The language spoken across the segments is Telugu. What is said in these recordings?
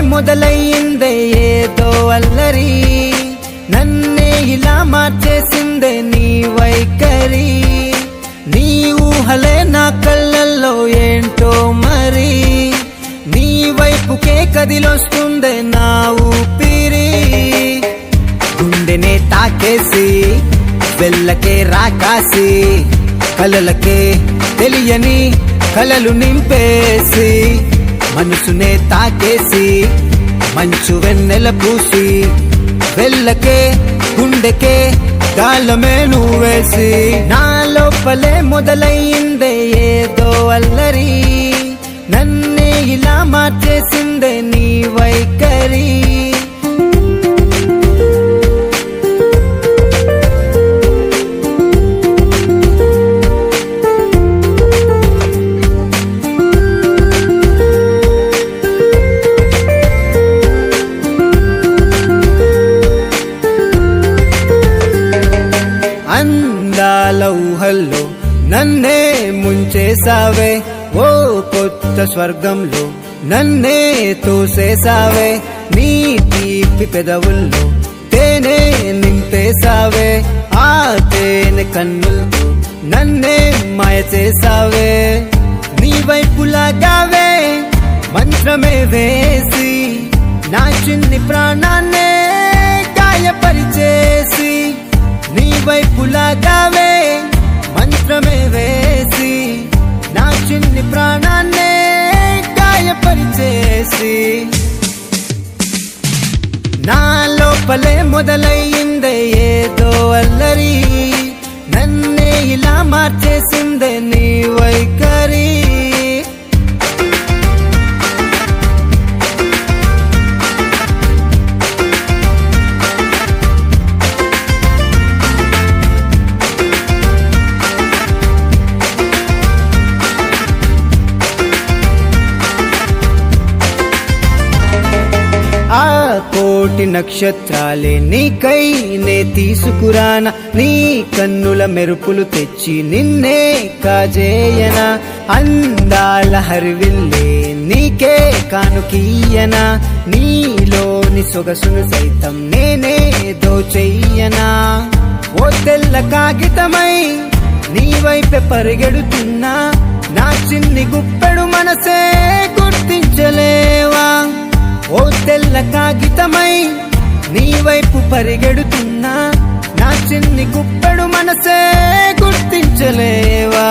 మొదలయ్యిందే ఏదో అల్లరి నన్నే ఇలా మార్చేసిందే నీ వైఖరి నీ ఊహలే నా కళ్ళల్లో ఏంటో మరి నీ వైపుకే కదిలొస్తుందే నా ఊపిరి గుండెనే తాకేసి వెళ్ళకే రాకాసి కలలకే తెలియని కలలు నింపేసి మనసునే తాకేసి మంచు వెన్నెల పూసి వెళ్ళకే గుండెకే గాలమే నువ్వేసి నా లోపలే మొదలయ్యిందే ఏదో అల్లరి నన్నే ఇలా మార్చేసిందే నీ వైఖరి అందాల ఊహల్లో నన్నే ముంచేసావే ఓ కొత్త స్వర్గంలో నన్నే తోసేసావే నీ తీపి పెదవుల్లో తేనె నింపేసావే ఆ తేనె కన్నులతో నన్నే మాయ చేసావే నీ వైపు లాగావే మంత్రమే వేసి నా చిన్ని ప్రాణాన్నే గాయపరిచేసి నీ వైపు లాగావే మంత్రమే వేసి నా చిన్ని ప్రాణాన్నే గాయపరిచేసి నా లోపలే మొదలయ్యిందే ఏదో అల్లరి నన్నే ఇలా మార్చేసిందే నీ వైఖరి ఆ కోటి నక్షత్రాలే నీకై నే తీసుకురాన నీ కన్నుల మెరుపులు తెచ్చి నిన్నే కాజేయన అందాల హరివిల్లే నీకే కానుకీయన నీలోని సొగసును సైతం నేనే దోచెయ్యనా ఓ తెల్ల కాగితమై నీ వైపే పరిగెడుతున్నా నా చిన్ని గుప్పెడు మనసే గుర్తించలేవా ఓ తెల్ల కాగితమై నీ వైపు పరిగెడుతున్నా నా చిన్ని గుప్పెడు మనసే గుర్తించలేవా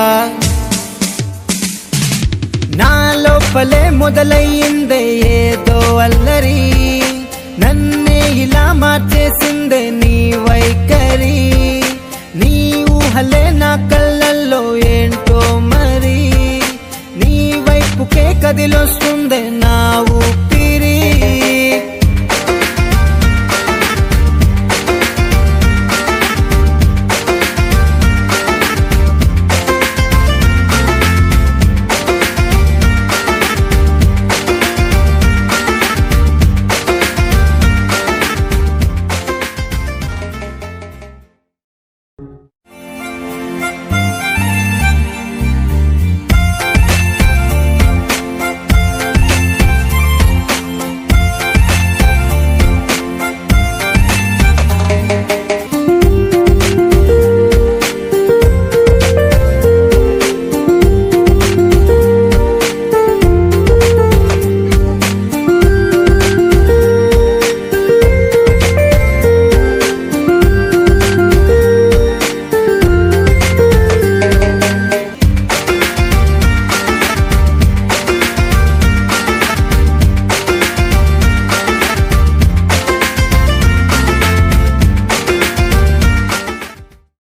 నా లోపలే మొదలయ్యిందే ఏదో అల్లరి నన్నే ఇలా మార్చేసిందే నీ వైఖరి నీ ఊహలే నా కళ్ళల్లో ఏంటో మరి నీ వైపుకే కదిలొస్తుందే నా